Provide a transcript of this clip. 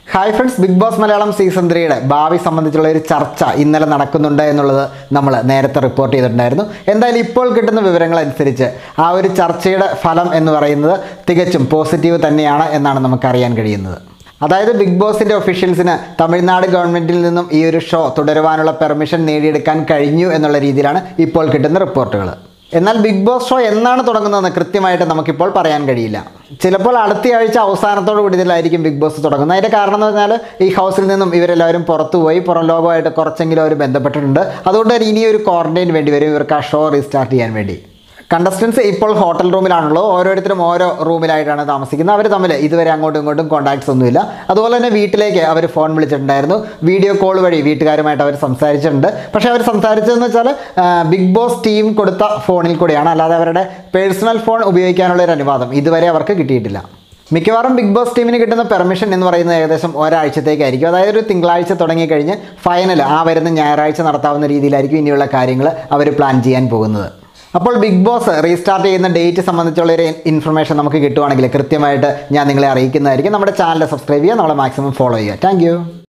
hi friends Bigg Boss Malayalam season ത്രീയുടെ ഭാവി സംബന്ധിച്ചുള്ള ഒരു ചർച്ച ഇന്നലെ നടക്കുന്നുണ്ട് എന്നുള്ളത് നമ്മൾ നേരത്തെ റിപ്പോർട്ട് ചെയ്തിട്ടുണ്ടായിരുന്നു എന്തായാലും ഇപ്പോൾ കിട്ടുന്ന വിവരങ്ങൾ അനുസരിച്ച് ആ ഒരു ചർച്ചയുടെ ഫലം എന്ന് പറയുന്നത് തികച്ചും പോസിറ്റീവ് തന്നെയാണ് എന്നാണ് നമുക്കറിയാൻ കഴിയുന്നത് അതായത് ബിഗ് ബോസിൻ്റെ ഒഫീഷ്യൽസിന് തമിഴ്നാട് ഗവൺമെൻറ്റിൽ നിന്നും ഈ ഒരു ഷോ തുടരുവാനുള്ള പെർമിഷൻ നേടിയെടുക്കാൻ കഴിഞ്ഞു എന്നുള്ള രീതിയിലാണ് ഇപ്പോൾ കിട്ടുന്ന റിപ്പോർട്ടുകൾ എന്നാൽ ബിഗ് ബോസ് ഷോ എന്നാണ് തുടങ്ങുന്നതെന്ന് കൃത്യമായിട്ട് നമുക്കിപ്പോൾ പറയാൻ കഴിയില്ല ചിലപ്പോൾ അടുത്ത ആഴ്ച അവസാനത്തോടു കൂടിയതിലായിരിക്കും ബിഗ് ബോസ് തുടങ്ങുന്നത് അതിൻ്റെ കാരണം എന്ന് പറഞ്ഞാൽ ഈ ഹൗസിൽ നിന്നും ഇവരെല്ലാവരും പുറത്തുപോയി പുറം ലോകമായിട്ട് കുറച്ചെങ്കിലും അവർ ബന്ധപ്പെട്ടിട്ടുണ്ട് അതുകൊണ്ട് തന്നെ ഇനി ഒരു ക്വാറന്റൈൻ വേണ്ടി വരും ഇവർക്ക് ആ ഷോ റീസ്റ്റാർട്ട് ചെയ്യാൻ വേണ്ടി കണ്ടസ്റ്റൻസ് ഇപ്പോൾ ഹോട്ടൽ റൂമിലാണല്ലോ ഓരോരുത്തരും ഓരോ റൂമിലായിട്ടാണ് താമസിക്കുന്നത് അവർ തമ്മിൽ ഇതുവരെ അങ്ങോട്ടും ഇങ്ങോട്ടും കോൺടാക്ട്സ് ഒന്നുമില്ല അതുപോലെ തന്നെ വീട്ടിലേക്ക് അവർ ഫോൺ വിളിച്ചിട്ടുണ്ടായിരുന്നു വീഡിയോ കോൾ വഴി വീട്ടുകാരുമായിട്ട് അവർ സംസാരിച്ചിട്ടുണ്ട് പക്ഷേ അവർ സംസാരിച്ചതെന്ന് വെച്ചാൽ ആ, ബിഗ് ബോസ് ടീം കൊടുത്ത ഫോണിൽ കൂടിയാണ് അല്ലാതെ അവരുടെ പേഴ്സണൽ ഫോൺ ഉപയോഗിക്കാനുള്ള ഒരു അനുവാദം ഇതുവരെ അവർക്ക് കിട്ടിയിട്ടില്ല മിക്കവാറും ബിഗ് ബോസ് ടീമിന് കിട്ടുന്ന പെർമിഷൻ എന്ന് പറയുന്നത് ഏകദേശം ഒരാഴ്ചത്തേക്കായിരിക്കും അതായത് ഒരു തിങ്കളാഴ്ച തുടങ്ങിക്കഴിഞ്ഞ് ഫൈനൽ ആ വരുന്ന ഞായറാഴ്ച നടത്താവുന്ന രീതിയിലായിരിക്കും ഇനിയുള്ള കാര്യങ്ങൾ അവർ പ്ലാൻ ചെയ്യാൻ പോകുന്നത് അപ്പോൾ ബിഗ് ബോസ് റീസ്റ്റാർട്ട് ചെയ്യുന്ന ഡേറ്റ് സംബന്ധിച്ചുള്ള ഒരു ഇൻഫർമേഷൻ നമുക്ക് കിട്ടുവാണെങ്കിൽ കൃത്യമായിട്ട് ഞാൻ നിങ്ങളെ അറിയിക്കുന്നതായിരിക്കും നമ്മുടെ ചാനൽ സബ്സ്ക്രൈബ് ചെയ്യുക നമ്മളെ മാക്സിമം ഫോളോ ചെയ്യുക താങ്ക്